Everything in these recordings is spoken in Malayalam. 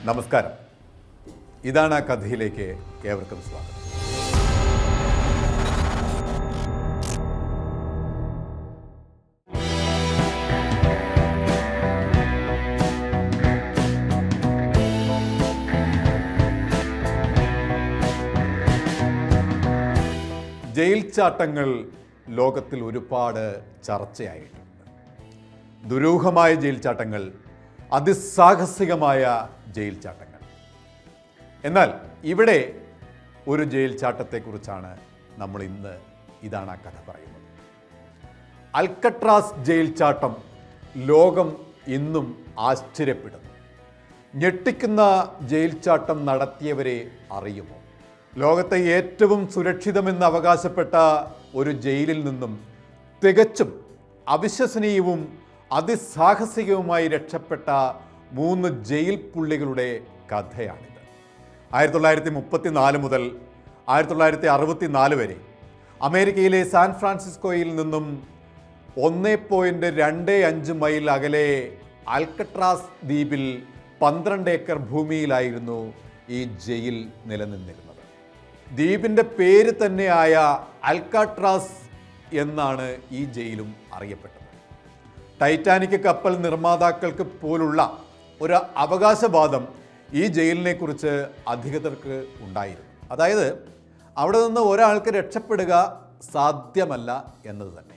നമസ്കാരം ഇതാണ് ആ കഥയിലേക്ക് ഏവർക്കും സ്വാഗതം ജയിൽ ചാട്ടങ്ങൾ ലോകത്തിൽ ഒരുപാട് ചർച്ചയായിട്ടുണ്ട് ദുരൂഹമായ ജയിൽ ചാട്ടങ്ങൾ അതിസാഹസികമായ ജയിൽ ചാട്ടങ്ങൾ എന്നാൽ ഇവിടെ ഒരു ജയിൽ ചാട്ടത്തെക്കുറിച്ചാണ് നമ്മൾ ഇന്ന് ഇതാണ് ആ കഥ പറയുന്നത് അൽക്കട്രാസ് ജയിൽ ചാട്ടം ലോകം ഇന്നും ആശ്ചര്യപ്പെടുന്നു ഞെട്ടിക്കുന്ന ജയിൽ ചാട്ടം നടത്തിയവരെ അറിയുമോ ലോകത്തെ ഏറ്റവും സുരക്ഷിതമെന്ന് അവകാശപ്പെട്ട ഒരു ജയിലിൽ നിന്നും തികച്ചും അവിശ്വസനീയവും അതിസാഹസികവുമായി രക്ഷപ്പെട്ട മൂന്ന് ജയിൽ പുള്ളികളുടെ കഥയാണിത് ആയിരത്തി തൊള്ളായിരത്തി മുപ്പത്തി നാല് മുതൽ ആയിരത്തി തൊള്ളായിരത്തി അറുപത്തി നാല് വരെ അമേരിക്കയിലെ സാൻ ഫ്രാൻസിസ്കോയിൽ നിന്നും ഒന്ന് പോയിന്റ് രണ്ട് അഞ്ച് മൈൽ അകലെ ആൽക്കട്രാസ് ദ്വീപിൽ പന്ത്രണ്ട് ഏക്കർ ഭൂമിയിലായിരുന്നു ഈ ജയിൽ നിലനിന്നിരുന്നത് ദ്വീപിൻ്റെ പേര് തന്നെയായ അൽക്കാട്രാസ് എന്നാണ് ഈ ജയിലും അറിയപ്പെട്ടത് ടൈറ്റാനിക് കപ്പൽ നിർമ്മാതാക്കൾക്ക് പോലുള്ള ഒരു അവകാശവാദം ഈ ജയിലിനെ കുറിച്ച് അധികൃതർക്ക് ഉണ്ടായിരുന്നു അതായത് അവിടെ നിന്ന് ഒരാൾക്ക് രക്ഷപ്പെടുക സാധ്യമല്ല എന്നത് തന്നെ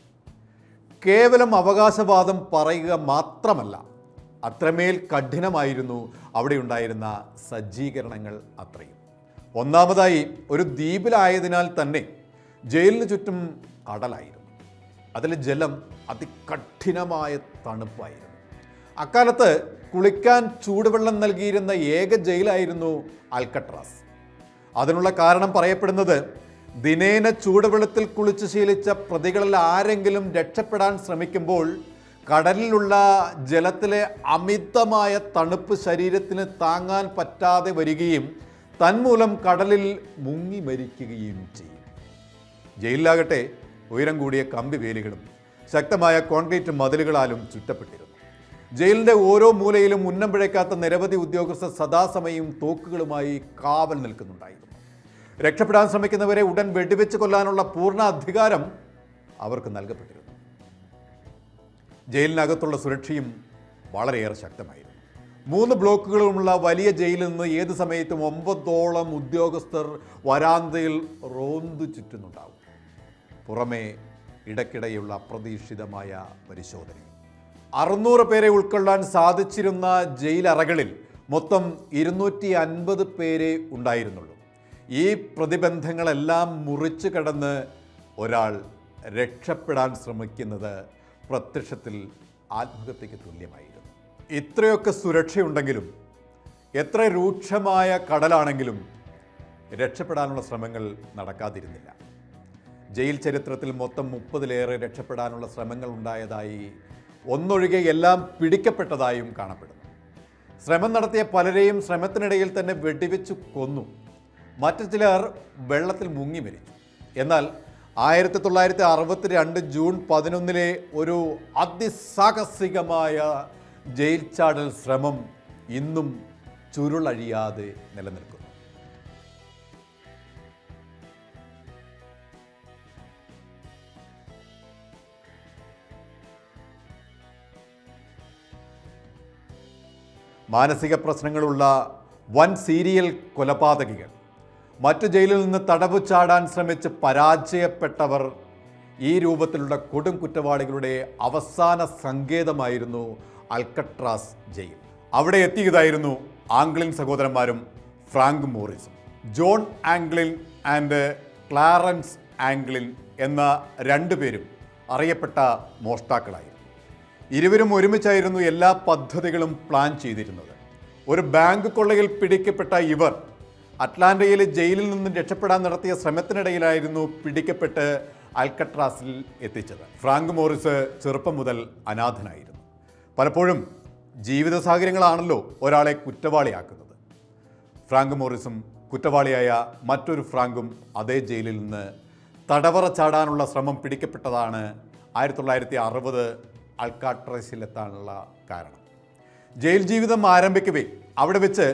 കേവലം അവകാശവാദം പറയുക മാത്രമല്ല അത്രമേൽ കഠിനമായിരുന്നു അവിടെ ഉണ്ടായിരുന്ന സജ്ജീകരണങ്ങൾ അത്രയും ഒന്നാമതായി ഒരു ദ്വീപിലായതിനാൽ തന്നെ ജയിലിന് ചുറ്റും കടലായിരുന്നു അതിലെ ജലം അതികഠിനമായ തണുപ്പായിരുന്നു അക്കാലത്ത് കുളിക്കാൻ ചൂടുവെള്ളം നൽകിയിരുന്ന ഏക ജയിലായിരുന്നു അൽക്കട്രാസ് അതിനുള്ള കാരണം പറയപ്പെടുന്നത് ദിനേന ചൂടുവെള്ളത്തിൽ കുളിച്ച് ശീലിച്ച പ്രതികളിൽ ആരെങ്കിലും രക്ഷപ്പെടാൻ ശ്രമിക്കുമ്പോൾ കടലിലുള്ള ജലത്തിലെ അമിതമായ തണുപ്പ് ശരീരത്തിന് താങ്ങാൻ പറ്റാതെ വരികയും തന്മൂലം കടലിൽ മുങ്ങി മരിക്കുകയും ചെയ്യും ജയിലിലാകട്ടെ ഉയരം കൂടിയ കമ്പി വേലികളും ശക്തമായ കോൺക്രീറ്റ് മതിലുകളാലും ചുറ്റപ്പെട്ടിരുന്നു ജയിലിന്റെ ഓരോ മൂലയിലും ഉന്നം പിഴയ്ക്കാത്ത നിരവധി ഉദ്യോഗസ്ഥർ സദാസമയം തോക്കുകളുമായി കാവൽ നിൽക്കുന്നുണ്ടായിരുന്നു രക്ഷപ്പെടാൻ ശ്രമിക്കുന്നവരെ ഉടൻ വെടിവെച്ച് കൊല്ലാനുള്ള പൂർണ്ണ അധികാരം അവർക്ക് നൽകപ്പെട്ടിരുന്നു ജയിലിനകത്തുള്ള സുരക്ഷയും വളരെയേറെ ശക്തമായിരുന്നു മൂന്ന് ബ്ലോക്കുകളുമുള്ള വലിയ ജയിലിൽ നിന്ന് ഏത് സമയത്തും ഒമ്പതോളം ഉദ്യോഗസ്ഥർ വരാന്തയിൽ റോന്തു ചുറ്റുന്നുണ്ടാവും പുറമേ ഇടയ്ക്കിടെയുള്ള അപ്രതീക്ഷിതമായ പരിശോധന അറുന്നൂറ് പേരെ ഉൾക്കൊള്ളാൻ സാധിച്ചിരുന്ന ജയിലറകളിൽ മൊത്തം ഇരുന്നൂറ്റി അൻപത് പേരെ ഉണ്ടായിരുന്നുള്ളൂ ഈ പ്രതിബന്ധങ്ങളെല്ലാം മുറിച്ചു കടന്ന് ഒരാൾ രക്ഷപ്പെടാൻ ശ്രമിക്കുന്നത് പ്രത്യക്ഷത്തിൽ ആത്മഹത്യക്ക് തുല്യമായിരുന്നു ഇത്രയൊക്കെ സുരക്ഷയുണ്ടെങ്കിലും എത്ര രൂക്ഷമായ കടലാണെങ്കിലും രക്ഷപ്പെടാനുള്ള ശ്രമങ്ങൾ നടക്കാതിരുന്നില്ല ജയിൽ ചരിത്രത്തിൽ മൊത്തം മുപ്പതിലേറെ രക്ഷപ്പെടാനുള്ള ശ്രമങ്ങൾ ഉണ്ടായതായി ഒന്നൊഴികെ എല്ലാം പിടിക്കപ്പെട്ടതായും കാണപ്പെടുന്നു ശ്രമം നടത്തിയ പലരെയും ശ്രമത്തിനിടയിൽ തന്നെ വെടിവെച്ചു കൊന്നു മറ്റു ചിലർ വെള്ളത്തിൽ മുങ്ങി മരിച്ചു എന്നാൽ ആയിരത്തി തൊള്ളായിരത്തി അറുപത്തി രണ്ട് ജൂൺ പതിനൊന്നിലെ ഒരു അതിസാഹസികമായ ജയിൽ ചാടൽ ശ്രമം ഇന്നും ചുരുളഴിയാതെ നിലനിൽക്കുന്നു മാനസിക പ്രശ്നങ്ങളുള്ള വൻ സീരിയൽ കൊലപാതകികൾ മറ്റു ജയിലിൽ നിന്ന് തടവ് ചാടാൻ ശ്രമിച്ച് പരാജയപ്പെട്ടവർ ഈ രൂപത്തിലുള്ള കൊടും കുറ്റവാളികളുടെ അവസാന സങ്കേതമായിരുന്നു അൽക്കട്രാസ് ജയിൽ അവിടെ എത്തിയതായിരുന്നു ആംഗ്ലിൻ സഹോദരന്മാരും ഫ്രാങ്ക് മോറിസും John Anglin and Clarence Anglin എന്ന രണ്ടുപേരും അറിയപ്പെട്ട മോഷ്ടാക്കളായിരുന്നു ഇരുവരും ഒരുമിച്ചായിരുന്നു എല്ലാ പദ്ധതികളും പ്ലാൻ ചെയ്തിരുന്നത് ഒരു ബാങ്ക് കൊള്ളയിൽ പിടിക്കപ്പെട്ട ഇവർ അറ്റ്ലാന്റയിലെ ജയിലിൽ നിന്നും രക്ഷപ്പെടാൻ നടത്തിയ ശ്രമത്തിനിടയിലായിരുന്നു പിടിക്കപ്പെട്ട് അൽക്കട്രാസിൽ എത്തിച്ചത് ഫ്രാങ്ക് മോറിസ് ചെറുപ്പം മുതൽ അനാഥനായിരുന്നു പലപ്പോഴും ജീവിത സാഹചര്യങ്ങളാണല്ലോ ഒരാളെ കുറ്റവാളിയാക്കുന്നത് ഫ്രാങ്ക് മോറിസും കുറ്റവാളിയായ മറ്റൊരു ഫ്രാങ്കും അതേ ജയിലിൽ നിന്ന് തടവറ ചാടാനുള്ള ശ്രമം പിടിക്കപ്പെട്ടതാണ് ആയിരത്തി തൊള്ളായിരത്തി അറുപത് അൽക്കാട്രസിലെത്താനുള്ള കാരണം ജയിൽ ജീവിതം ആരംഭിക്കവേ അവിടെ വെച്ച്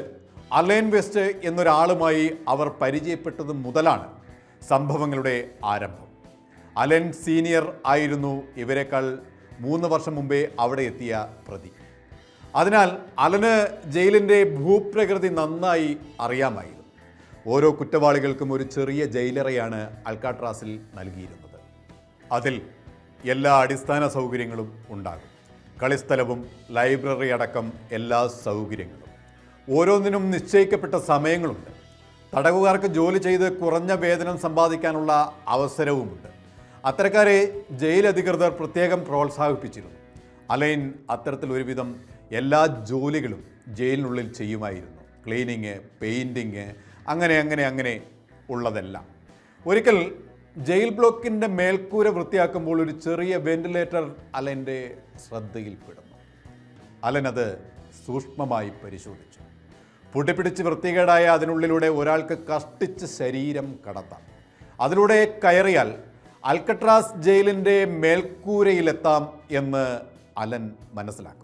അലൈൻ വെസ്റ്റ് എന്നൊരാളുമായി അവർ പരിചയപ്പെട്ടത് മുതലാണ് സംഭവങ്ങളുടെ ആരംഭം അലൻ സീനിയർ ആയിരുന്നു ഇവരെക്കാൾ മൂന്ന് വർഷം മുമ്പേ അവിടെ എത്തിയ പ്രതി അതിനാൽ അലന് ജയിലിൻ്റെ ഭൂപ്രകൃതി നന്നായി അറിയാമായിരുന്നു ഓരോ കുറ്റവാളികൾക്കും ഒരു ചെറിയ ജയിലറയാണ് അൽക്കാട്രാസിൽ നൽകിയിരുന്നത് അതിൽ എല്ലാ അടിസ്ഥാന സൗകര്യങ്ങളും ഉണ്ടാകും കളിസ്ഥലവും ലൈബ്രറി അടക്കം എല്ലാ സൗകര്യങ്ങളും ഓരോന്നിനും നിശ്ചയിക്കപ്പെട്ട സമയങ്ങളുണ്ട് തടവുകാർക്ക് ജോലി ചെയ്ത് കുറഞ്ഞ വേതനം സമ്പാദിക്കാനുള്ള അവസരവുമുണ്ട് അത്തരക്കാരെ ജയിൽ അധികൃതർ പ്രത്യേകം പ്രോത്സാഹിപ്പിച്ചിരുന്നു അലൈൻ അത്തരത്തിൽ ഒരുവിധം എല്ലാ ജോലികളും ജയിലിനുള്ളിൽ ചെയ്യുമായിരുന്നു ക്ലീനിങ് പെയിൻറ്റിങ് അങ്ങനെ അങ്ങനെ അങ്ങനെ ഉള്ളതെല്ലാം ഒരിക്കൽ ജയിൽ ബ്ലോക്കിൻ്റെ മേൽക്കൂര വൃത്തിയാക്കുമ്പോൾ ഒരു ചെറിയ വെന്റിലേറ്റർ അലൻ്റെ ശ്രദ്ധയിൽപ്പെടുന്നു അലൻ അത് സൂക്ഷ്മമായി പരിശോധിച്ചു പൊട്ടിപ്പിടിച്ച് വൃത്തികേടായ അതിനുള്ളിലൂടെ ഒരാൾക്ക് കഷ്ടിച്ച് ശരീരം കടത്താം അതിലൂടെ കയറിയാൽ അൽക്കട്രാസ് ജയിലിൻ്റെ മേൽക്കൂരയിലെത്താം എന്ന് അലൻ മനസ്സിലാക്കുന്നു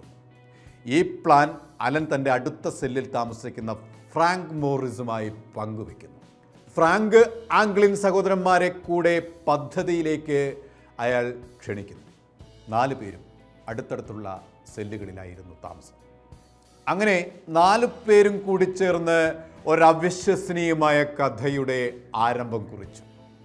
ഈ പ്ലാൻ അലൻ തൻ്റെ അടുത്ത സെല്ലിൽ താമസിക്കുന്ന ഫ്രാങ്ക് മോറിസുമായി പങ്കുവെക്കുന്നു ഫ്രാങ്ക് ആംഗ്ലിൻ സഹോദരന്മാരെ കൂടെ പദ്ധതിയിലേക്ക് അയാൾ ക്ഷണിക്കുന്നു നാല് പേരും അടുത്തടുത്തുള്ള സെല്ലുകളിലായിരുന്നു താമസം അങ്ങനെ നാല് പേരും കൂടി ചേർന്ന് ഒരവിശ്വസനീയമായ കഥയുടെ ആരംഭം കുറിച്ചു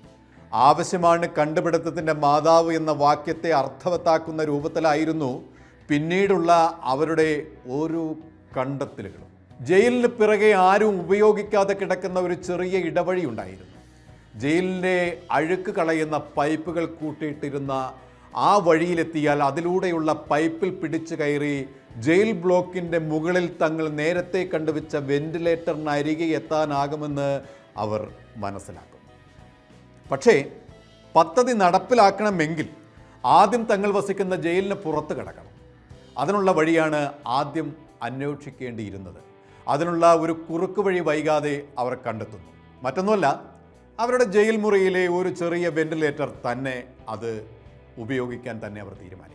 ആവശ്യമാണ് കണ്ടുപിടുത്തത്തിൻ്റെ മാതാവ് എന്ന വാക്യത്തെ അർത്ഥവത്താക്കുന്ന രൂപത്തിലായിരുന്നു പിന്നീടുള്ള അവരുടെ ഓരോ കണ്ടെത്തലുകളും ജയിലിന് പിറകെ ആരും ഉപയോഗിക്കാതെ കിടക്കുന്ന ഒരു ചെറിയ ഇടവഴി ഉണ്ടായിരുന്നു ജയിലിൻ്റെ അഴുക്ക് കളയുന്ന പൈപ്പുകൾ കൂട്ടിയിട്ടിരുന്ന ആ വഴിയിലെത്തിയാൽ അതിലൂടെയുള്ള പൈപ്പിൽ പിടിച്ചു കയറി ജയിൽ ബ്ലോക്കിൻ്റെ മുകളിൽ തങ്ങൾ നേരത്തെ കണ്ടുവച്ച വെന്റിലേറ്ററിനരികെ എത്താനാകുമെന്ന് അവർ മനസ്സിലാക്കും പക്ഷേ പദ്ധതി നടപ്പിലാക്കണമെങ്കിൽ ആദ്യം തങ്ങൾ വസിക്കുന്ന ജയിലിന് പുറത്ത് കിടക്കണം അതിനുള്ള വഴിയാണ് ആദ്യം അന്വേഷിക്കേണ്ടിയിരുന്നത് അതിനുള്ള ഒരു കുറുക്ക് വഴി വൈകാതെ അവർ കണ്ടെത്തുന്നു മറ്റൊന്നുമല്ല അവരുടെ ജയിൽ മുറിയിലെ ഒരു ചെറിയ വെന്റിലേറ്റർ തന്നെ അത് ഉപയോഗിക്കാൻ തന്നെ അവർ തീരുമാനിക്കുന്നു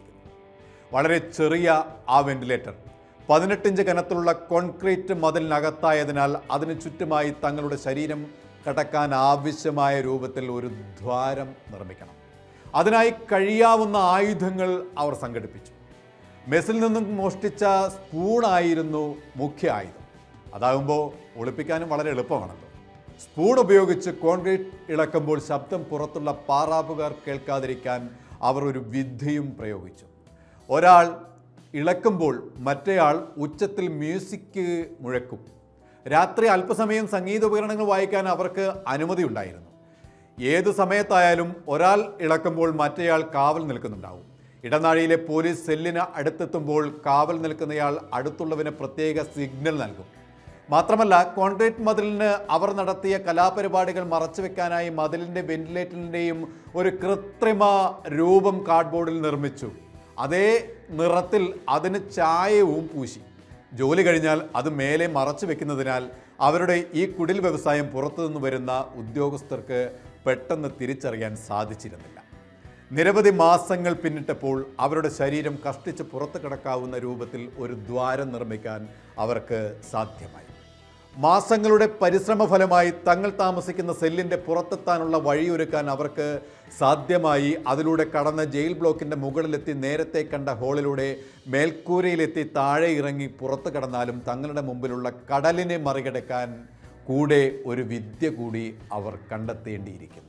വളരെ ചെറിയ ആ വെന്റിലേറ്റർ പതിനെട്ടിഞ്ച് കനത്തിലുള്ള കോൺക്രീറ്റ് മതിലിനകത്തായതിനാൽ അതിന് ചുറ്റുമായി തങ്ങളുടെ ശരീരം കടക്കാൻ ആവശ്യമായ രൂപത്തിൽ ഒരു ദ്വാരം നിർമ്മിക്കണം അതിനായി കഴിയാവുന്ന ആയുധങ്ങൾ അവർ സംഘടിപ്പിച്ചു മെസ്സിൽ നിന്നും മോഷ്ടിച്ച സ്പൂണായിരുന്നു മുഖ്യ ആയുധം അതാകുമ്പോൾ ഒളിപ്പിക്കാനും വളരെ എളുപ്പമാണല്ലോ സ്പൂൺ ഉപയോഗിച്ച് കോൺക്രീറ്റ് ഇളക്കുമ്പോൾ ശബ്ദം പുറത്തുള്ള പാറാപ്പുകാർ കേൾക്കാതിരിക്കാൻ അവർ ഒരു വിദ്യയും പ്രയോഗിച്ചു ഒരാൾ ഇളക്കുമ്പോൾ മറ്റേയാൾ ഉച്ചത്തിൽ മ്യൂസിക് മുഴക്കും രാത്രി അല്പസമയം സംഗീതോപകരണങ്ങൾ വായിക്കാൻ അവർക്ക് അനുമതി ഉണ്ടായിരുന്നു ഏത് സമയത്തായാലും ഒരാൾ ഇളക്കുമ്പോൾ മറ്റേയാൾ കാവൽ നിൽക്കുന്നുണ്ടാവും ഇടനാഴിയിലെ പോലീസ് സെല്ലിന് അടുത്തെത്തുമ്പോൾ കാവൽ നിൽക്കുന്നയാൾ അടുത്തുള്ളവന് പ്രത്യേക സിഗ്നൽ നൽകും മാത്രമല്ല കോൺക്രീറ്റ് മതിലിന് അവർ നടത്തിയ കലാപരിപാടികൾ മറച്ചുവെക്കാനായി മതിലിൻ്റെ വെന്റിലേറ്ററിൻ്റെയും ഒരു കൃത്രിമ രൂപം കാർഡ്ബോർഡിൽ നിർമ്മിച്ചു അതേ നിറത്തിൽ അതിന് ചായവും പൂശി ജോലി കഴിഞ്ഞാൽ അത് മേലെ മറച്ചു വെക്കുന്നതിനാൽ അവരുടെ ഈ കുടിൽ വ്യവസായം പുറത്തുനിന്ന് വരുന്ന ഉദ്യോഗസ്ഥർക്ക് പെട്ടെന്ന് തിരിച്ചറിയാൻ സാധിച്ചിരുന്നില്ല നിരവധി മാസങ്ങൾ പിന്നിട്ടപ്പോൾ അവരുടെ ശരീരം കഷ്ടിച്ച് പുറത്തു കിടക്കാവുന്ന രൂപത്തിൽ ഒരു ദ്വാരം നിർമ്മിക്കാൻ അവർക്ക് സാധ്യമായി മാസങ്ങളുടെ പരിശ്രമ ഫലമായി തങ്ങൾ താമസിക്കുന്ന സെല്ലിൻ്റെ പുറത്തെത്താനുള്ള വഴിയൊരുക്കാൻ അവർക്ക് സാധ്യമായി അതിലൂടെ കടന്ന് ജയിൽ ബ്ലോക്കിൻ്റെ മുകളിലെത്തി നേരത്തെ കണ്ട ഹോളിലൂടെ മേൽക്കൂരയിലെത്തി താഴെ ഇറങ്ങി പുറത്തു കടന്നാലും തങ്ങളുടെ മുമ്പിലുള്ള കടലിനെ മറികടക്കാൻ കൂടെ ഒരു വിദ്യ കൂടി അവർ കണ്ടെത്തേണ്ടിയിരിക്കുന്നു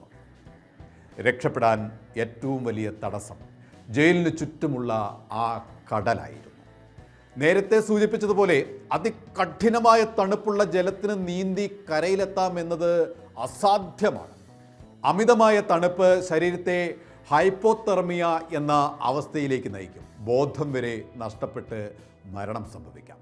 രക്ഷപ്പെടാൻ ഏറ്റവും വലിയ തടസ്സം ജയിലിന് ചുറ്റുമുള്ള ആ കടലായിരുന്നു നേരത്തെ സൂചിപ്പിച്ചതുപോലെ അതികഠിനമായ തണുപ്പുള്ള ജലത്തിന് നീന്തി കരയിലെത്താം എന്നത് അസാധ്യമാണ് അമിതമായ തണുപ്പ് ശരീരത്തെ ഹൈപ്പോതെർമിയ എന്ന അവസ്ഥയിലേക്ക് നയിക്കും ബോധം വരെ നഷ്ടപ്പെട്ട് മരണം സംഭവിക്കാം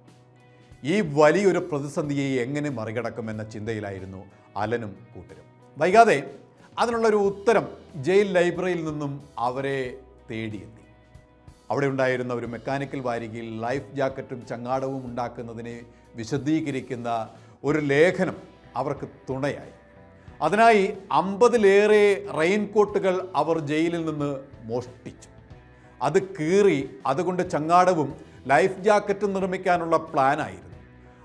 ഈ വലിയൊരു പ്രതിസന്ധിയെ എങ്ങനെ മറികടക്കുമെന്ന ചിന്തയിലായിരുന്നു അലനും കൂട്ടരും വൈകാതെ അതിനുള്ളൊരു ഉത്തരം ജയിൽ ലൈബ്രറിയിൽ നിന്നും അവരെ തേടിയെത്തി അവിടെ ഉണ്ടായിരുന്ന ഒരു മെക്കാനിക്കൽ വാരികയിൽ ലൈഫ് ജാക്കറ്റും ചങ്ങാടവും ഉണ്ടാക്കുന്നതിനെ വിശദീകരിക്കുന്ന ഒരു ലേഖനം അവർക്ക് തുണയായി അതിനായി അമ്പതിലേറെ റെയിൻകോട്ടുകൾ അവർ ജയിലിൽ നിന്ന് മോഷ്ടിച്ചു അത് കീറി അതുകൊണ്ട് ചങ്ങാടവും ലൈഫ് ജാക്കറ്റും നിർമ്മിക്കാനുള്ള പ്ലാനായിരുന്നു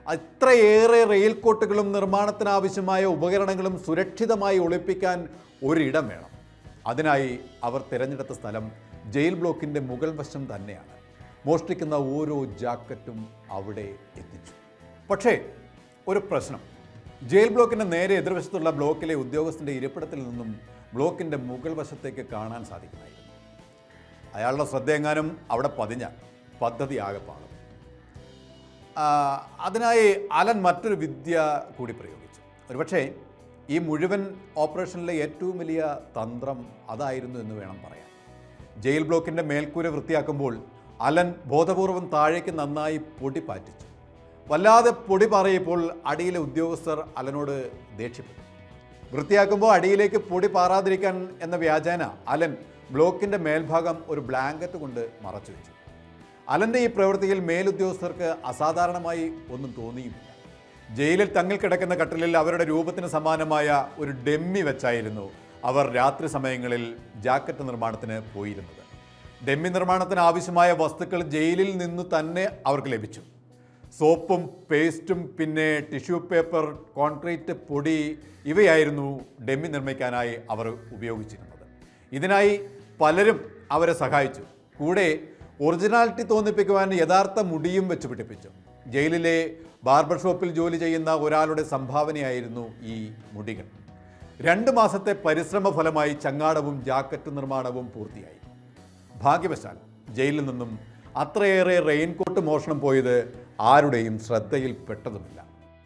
അത്രയേറെ റെയിൽ കോട്ടുകളും നിർമ്മാണത്തിനാവശ്യമായ ഉപകരണങ്ങളും സുരക്ഷിതമായി ഒളിപ്പിക്കാൻ ഒരിടം വേണം അതിനായി അവർ തിരഞ്ഞെടുത്ത സ്ഥലം ജയിൽ ബ്ലോക്കിൻ്റെ മുകൾ വശം തന്നെയാണ് മോഷ്ടിക്കുന്ന ഓരോ ജാക്കറ്റും അവിടെ എത്തിച്ചു പക്ഷേ ഒരു പ്രശ്നം ജയിൽ ബ്ലോക്കിൻ്റെ നേരെ എതിർവശത്തുള്ള ബ്ലോക്കിലെ ഉദ്യോഗസ്ഥൻ്റെ ഇരിപ്പിടത്തിൽ നിന്നും ബ്ലോക്കിൻ്റെ മുകൾ വശത്തേക്ക് കാണാൻ സാധിക്കുമായിരുന്നു അയാളുടെ ശ്രദ്ധയെങ്ങാനും അവിടെ പതിഞ്ഞാൽ പദ്ധതി ആകെപ്പാടും ആ, അതിനായി അലൻ മറ്റൊരു വിദ്യ കൂടി പ്രയോഗിച്ചു ഒരുപക്ഷേ ഈ മുഴുവൻ ഓപ്പറേഷനിലെ ഏറ്റവും വലിയ തന്ത്രം അതായിരുന്നു എന്ന് വേണം പറയാൻ ജയിൽ ബ്ലോക്കിൻ്റെ മേൽക്കൂര വൃത്തിയാക്കുമ്പോൾ അലൻ ബോധപൂർവം താഴേക്ക് നന്നായി പൊടി പാറ്റിച്ചു വല്ലാതെ പൊടി പാറിയപ്പോൾ അടിയിലെ ഉദ്യോഗസ്ഥർ അലനോട് ദേഷ്യപ്പെട്ടു വൃത്തിയാക്കുമ്പോൾ അടിയിലേക്ക് പൊടി പാറാതിരിക്കാൻ എന്ന വ്യാജേന അലൻ ബ്ലോക്കിൻ്റെ മേൽഭാഗം ഒരു ബ്ലാങ്കറ്റ് കൊണ്ട് മറച്ചു വെച്ചു അലൻ്റെ ഈ പ്രവൃത്തിയിൽ മേലുദ്യോഗസ്ഥർക്ക് അസാധാരണമായി ഒന്നും തോന്നിയുമില്ല ജയിലിൽ തങ്ങിൽ കിടക്കുന്ന കട്ടിലിൽ അവരുടെ രൂപത്തിന് സമാനമായ ഒരു ഡെമ്മി വെച്ചായിരുന്നു അവർ രാത്രി സമയങ്ങളിൽ ജാക്കറ്റ് നിർമ്മാണത്തിന് പോയിരുന്നത് ഡെമ്മി നിർമ്മാണത്തിന് ആവശ്യമായ വസ്തുക്കൾ ജയിലിൽ നിന്ന് തന്നെ അവർക്ക് ലഭിച്ചു സോപ്പും പേസ്റ്റും പിന്നെ ടിഷ്യൂ പേപ്പർ കോൺക്രീറ്റ് പൊടി ഇവയായിരുന്നു ഡെമ്മി നിർമ്മിക്കാനായി അവർ ഉപയോഗിച്ചിരുന്നത് ഇതിനായി പലരും അവരെ സഹായിച്ചു കൂടെ ഒറിജിനാലിറ്റി തോന്നിപ്പിക്കുവാൻ യഥാർത്ഥ മുടിയും വെച്ച് പിടിപ്പിച്ചു ജയിലിലെ ബാർബർ ഷോപ്പിൽ ജോലി ചെയ്യുന്ന ഒരാളുടെ സംഭാവനയായിരുന്നു ഈ മുടികൾ രണ്ട് മാസത്തെ പരിശ്രമ ഫലമായി ചങ്ങാടവും ജാക്കറ്റ് നിർമ്മാണവും പൂർത്തിയായി ഭാഗ്യവശാൽ ജയിലിൽ നിന്നും അത്രയേറെ റെയിൻകോട്ട് മോഷണം പോയത് ആരുടെയും ശ്രദ്ധയിൽപ്പെട്ടതുമില്ല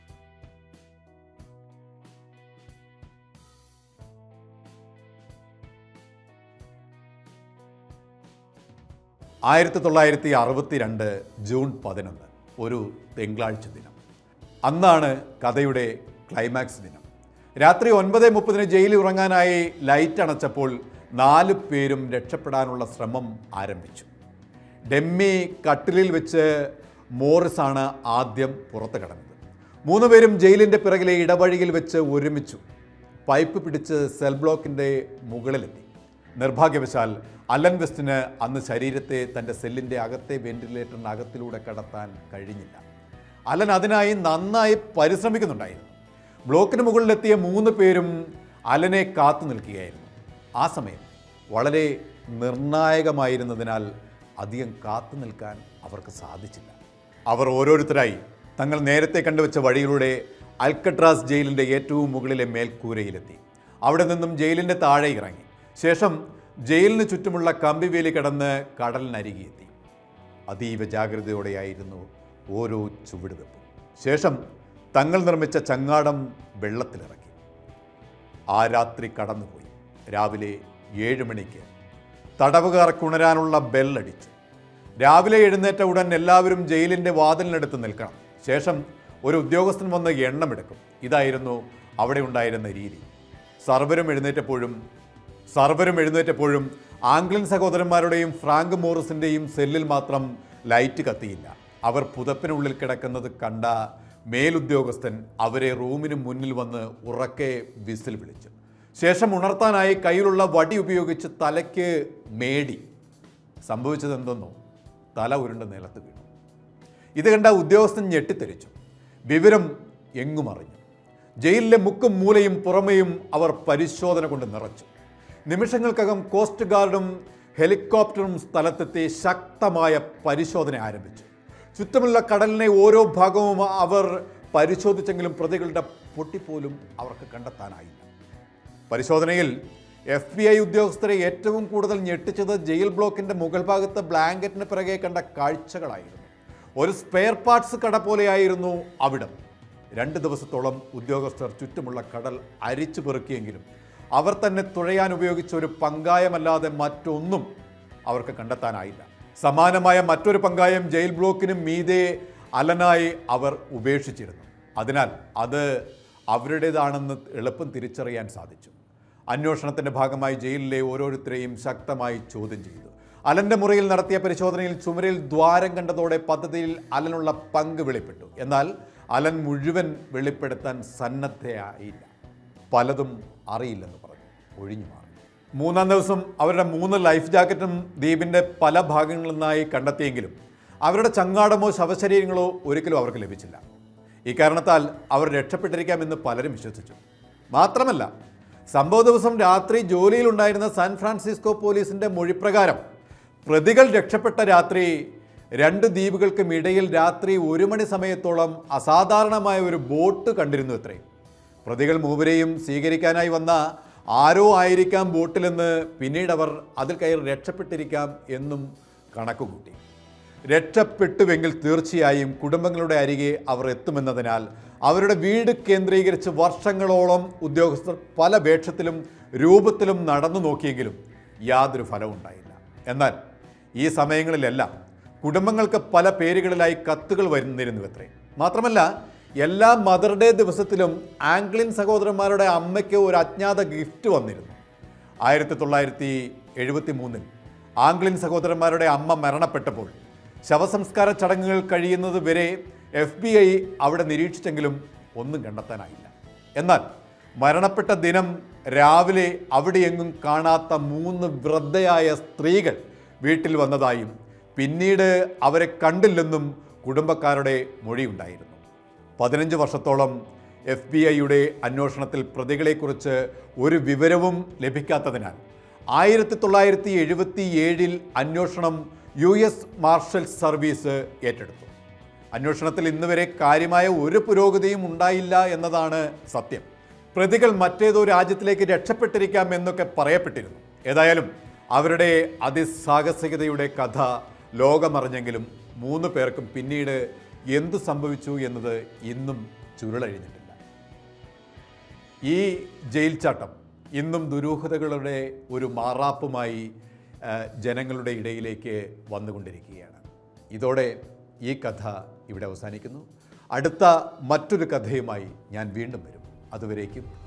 ആയിരത്തി തൊള്ളായിരത്തി അറുപത്തി രണ്ട് ജൂൺ പതിനൊന്ന് ഒരു തിങ്കളാഴ്ച ദിനം അന്നാണ് കഥയുടെ ക്ലൈമാക്സ് ദിനം രാത്രി ഒൻപത് മുപ്പതിന് ജയിലിൽ ഉറങ്ങാനായി ലൈറ്റ് അണച്ചപ്പോൾ നാല് പേരും രക്ഷപ്പെടാനുള്ള ശ്രമം ആരംഭിച്ചു ഡെമ്മി കട്ടിലിൽ വെച്ച് മോറിസാണ് ആദ്യം പുറത്തു കടന്നത് മൂന്ന് പേരും ജയിലിൻ്റെ പിറകിലെ ഇടവഴിയിൽ വെച്ച് ഒരുമിച്ചു പൈപ്പ് പിടിച്ച് സെൽ ബ്ലോക്കിൻ്റെ മുകളിലെത്തി നിർഭാഗ്യവശാൽ അലൻ വെസ്റ്റിന് അന്ന് ശരീരത്തെ തൻ്റെ സെല്ലിൻ്റെ അകത്തെ വെന്റിലേറ്ററിന് അകത്തിലൂടെ കടത്താൻ കഴിഞ്ഞില്ല അലൻ അതിനായി നന്നായി പരിശ്രമിക്കുന്നുണ്ടായിരുന്നു ബ്ലോക്കിന് മുകളിലെത്തിയ മൂന്ന് പേരും അലനെ കാത്തു നിൽക്കുകയായിരുന്നു ആ സമയം വളരെ നിർണായകമായിരുന്നതിനാൽ അധികം കാത്തു നിൽക്കാൻ അവർക്ക് സാധിച്ചില്ല അവർ ഓരോരുത്തരായി തങ്ങൾ നേരത്തെ കണ്ടുവച്ച വഴിയിലൂടെ അൽക്കട്രാസ് ജയിലിൻ്റെ ഏറ്റവും മുകളിലെ മേൽക്കൂരയിലെത്തി അവിടെ നിന്നും ജയിലിൻ്റെ താഴെ ഇറങ്ങി ശേഷം ജയിലിന് ചുറ്റുമുള്ള കമ്പിവേലി കടന്ന് കടലിനരികെത്തി അതീവ ജാഗ്രതയോടെയായിരുന്നു ഓരോ ചുവടുവെപ്പും ശേഷം തങ്ങൾ നിർമ്മിച്ച ചങ്ങാടം വെള്ളത്തിലിറക്കി ആ രാത്രി കടന്നുപോയി രാവിലെ ഏഴ് മണിക്ക് തടവുകാർക്ക് ഉണരാനുള്ള ബെല്ലടിച്ചു രാവിലെ എഴുന്നേറ്റ ഉടൻ എല്ലാവരും ജയിലിൻ്റെ വാതിലിനടുത്ത് നിൽക്കണം ശേഷം ഒരു ഉദ്യോഗസ്ഥൻ വന്ന് എണ്ണമെടുക്കും ഇതായിരുന്നു അവിടെ ഉണ്ടായിരുന്ന രീതി സർവരും എഴുന്നേറ്റപ്പോഴും സർവരും എഴുന്നേറ്റപ്പോഴും ആംഗ്ലൻ സഹോദരന്മാരുടെയും ഫ്രാങ്ക് മോറിസിൻ്റെയും സെല്ലിൽ മാത്രം ലൈറ്റ് കത്തിയില്ല അവർ പുതപ്പിനുള്ളിൽ കിടക്കുന്നത് കണ്ട മേലുദ്യോഗസ്ഥൻ അവരെ റൂമിന് മുന്നിൽ വന്ന് ഉറക്കെ വിസിൽ വിളിച്ചു ശേഷം ഉണർത്താനായി കയ്യിലുള്ള വടി ഉപയോഗിച്ച് തലയ്ക്ക് മേടി സംഭവിച്ചത് എന്തെന്നോ തല ഉരുണ്ട നിലത്ത് വീണു ഇത് കണ്ട ഉദ്യോഗസ്ഥൻ ഞെട്ടിത്തെറിച്ചു വിവരം എങ്ങും അറിഞ്ഞു ജയിലിലെ മുക്കും മൂലയും പുറമെയും അവർ പരിശോധന കൊണ്ട് നിറച്ചു നിമിഷങ്ങൾക്കകം കോസ്റ്റ് ഗാർഡും ഹെലികോപ്റ്ററും സ്ഥലത്തെത്തി ശക്തമായ പരിശോധന ആരംഭിച്ചു ചുറ്റുമുള്ള കടലിനെ ഓരോ ഭാഗവും അവർ പരിശോധിച്ചെങ്കിലും പ്രതികളുടെ പൊട്ടിപ്പോലും അവർക്ക് കണ്ടെത്താനായില്ല പരിശോധനയിൽ എഫ് ബി ഐ ഉദ്യോഗസ്ഥരെ ഏറ്റവും കൂടുതൽ ഞെട്ടിച്ചത് ജയിൽ ബ്ലോക്കിന്റെ മുകൾ ഭാഗത്ത് ബ്ലാങ്കറ്റിന് പിറകെ കണ്ട കാഴ്ചകളായിരുന്നു ഒരു സ്പെയർ പാർട്സ് കട പോലെയായിരുന്നു അവിടം രണ്ട് ദിവസത്തോളം ഉദ്യോഗസ്ഥർ ചുറ്റുമുള്ള കടൽ അരിച്ചു പെറുക്കിയെങ്കിലും അവർ തന്നെ തുഴയാൻ ഉപയോഗിച്ച ഒരു പങ്കായമല്ലാതെ മറ്റൊന്നും അവർക്ക് കണ്ടെത്താനായില്ല സമാനമായ മറ്റൊരു പങ്കായം ജയിൽ ബ്ലോക്കിനും മീതെ അലനായി അവർ ഉപേക്ഷിച്ചിരുന്നു അതിനാൽ അത് അവരുടേതാണെന്ന് എളുപ്പം തിരിച്ചറിയാൻ സാധിച്ചു അന്വേഷണത്തിന്റെ ഭാഗമായി ജയിലിലെ ഓരോരുത്തരെയും ശക്തമായി ചോദ്യം ചെയ്തു അലന്റെ മുറിയിൽ നടത്തിയ പരിശോധനയിൽ ചുമരിൽ ദ്വാരം കണ്ടതോടെ പദ്ധതിയിൽ അലനുള്ള പങ്ക് വെളിപ്പെട്ടു എന്നാൽ അലൻ മുഴുവൻ വെളിപ്പെടുത്താൻ സന്നദ്ധയായില്ല പലതും അറിയില്ലെന്ന് പറഞ്ഞു ഒഴിഞ്ഞു മാറി മൂന്നാം ദിവസം അവരുടെ മൂന്ന് ലൈഫ് ജാക്കറ്റും ദ്വീപിൻ്റെ പല ഭാഗങ്ങളിൽ നിന്നായി കണ്ടെത്തിയെങ്കിലും അവരുടെ ചങ്ങാടമോ ശവശരീരങ്ങളോ ഒരിക്കലും അവർക്ക് ലഭിച്ചില്ല ഇക്കാരണത്താൽ അവർ രക്ഷപ്പെട്ടിരിക്കാമെന്ന് പലരും വിശ്വസിച്ചു മാത്രമല്ല സംഭവ ദിവസം രാത്രി ജോലിയിലുണ്ടായിരുന്ന സാൻ ഫ്രാൻസിസ്കോ പോലീസിൻ്റെ മൊഴിപ്രകാരം പ്രതികൾ രക്ഷപ്പെട്ട രാത്രി രണ്ട് ദ്വീപുകൾക്കും ഇടയിൽ രാത്രി ഒരു മണി സമയത്തോളം അസാധാരണമായ ഒരു ബോട്ട് കണ്ടിരുന്നു അത്രേ പ്രതികൾ മൂവരെയും സ്വീകരിക്കാനായി വന്ന ആരോ ആയിരിക്കാം ബോട്ടിലെന്ന് പിന്നീട് അവർ അതിൽ കയറി രക്ഷപ്പെട്ടിരിക്കാം എന്നും കണക്കുകൂട്ടി രക്ഷപ്പെട്ടുവെങ്കിൽ തീർച്ചയായും കുടുംബങ്ങളുടെ അരികെ അവർ എത്തുമെന്നതിനാൽ അവരുടെ വീട് കേന്ദ്രീകരിച്ച് വർഷങ്ങളോളം ഉദ്യോഗസ്ഥർ പല വേഷത്തിലും രൂപത്തിലും നടന്നു നോക്കിയെങ്കിലും യാതൊരു ഫലവും ഉണ്ടായില്ല എന്നാൽ ഈ സമയങ്ങളിലെല്ലാം കുടുംബങ്ങൾക്ക് പല പേരുകളിലായി കത്തുകൾ വരുന്നിരുന്നു അത്രേ മാത്രമല്ല എല്ലാ മദർ ഡേ ദിവസത്തിലും ആംഗ്ലിൻ സഹോദരന്മാരുടെ അമ്മയ്ക്ക് ഒരു അജ്ഞാത ഗിഫ്റ്റ് വന്നിരുന്നു ആയിരത്തി തൊള്ളായിരത്തി എഴുപത്തി മൂന്നിൽ ആംഗ്ലിൻ സഹോദരന്മാരുടെ അമ്മ മരണപ്പെട്ടപ്പോൾ ശവസംസ്കാര ചടങ്ങുകൾ കഴിയുന്നത് വരെ എഫ് ബി ഐ അവിടെ നിരീക്ഷിച്ചെങ്കിലും ഒന്നും കണ്ടെത്താനായില്ല എന്നാൽ മരണപ്പെട്ട ദിനം രാവിലെ അവിടെയെങ്ങും കാണാത്ത മൂന്ന് വൃദ്ധയായ സ്ത്രീകൾ വീട്ടിൽ വന്നതായും പിന്നീട് അവരെ കണ്ടില്ലെന്നും കുടുംബക്കാരുടെ മൊഴിയുണ്ടായിരുന്നു പതിനഞ്ച് വർഷത്തോളം എഫ് ബി ഐയുടെ അന്വേഷണത്തിൽ പ്രതികളെക്കുറിച്ച് ഒരു വിവരവും ലഭിക്കാത്തതിനാൽ ആയിരത്തി തൊള്ളായിരത്തി എഴുപത്തി ഏഴിൽ അന്വേഷണം യു എസ് മാർഷൽ സർവീസ് ഏറ്റെടുത്തു അന്വേഷണത്തിൽ ഇന്നുവരെ കാര്യമായ ഒരു പുരോഗതിയും ഉണ്ടായില്ല എന്നതാണ് സത്യം പ്രതികൾ മറ്റേതോ രാജ്യത്തിലേക്ക് രക്ഷപ്പെട്ടിരിക്കാം എന്നൊക്കെ പറയപ്പെട്ടിരുന്നു ഏതായാലും അവരുടെ അതിസാഹസികതയുടെ കഥ ലോകമറിഞ്ഞെങ്കിലും മൂന്ന് പേർക്കും പിന്നീട് എന്തു സംഭവിച്ചു എന്നത് ഇന്നും ചുരുളഴിഞ്ഞിട്ടില്ല ഈ ജയിൽ ചാട്ടം ഇന്നും ദുരൂഹതകളുടെ ഒരു മാറാപ്പുമായി ആ, ജനങ്ങളുടെ ഇടയിലേക്ക് വന്നുകൊണ്ടിരിക്കുകയാണ് ഇതോടെ ഈ കഥ ഇവിടെ അവസാനിക്കുന്നു അടുത്ത മറ്റൊരു കഥയുമായി ഞാൻ വീണ്ടും വരും അതുവരേക്കും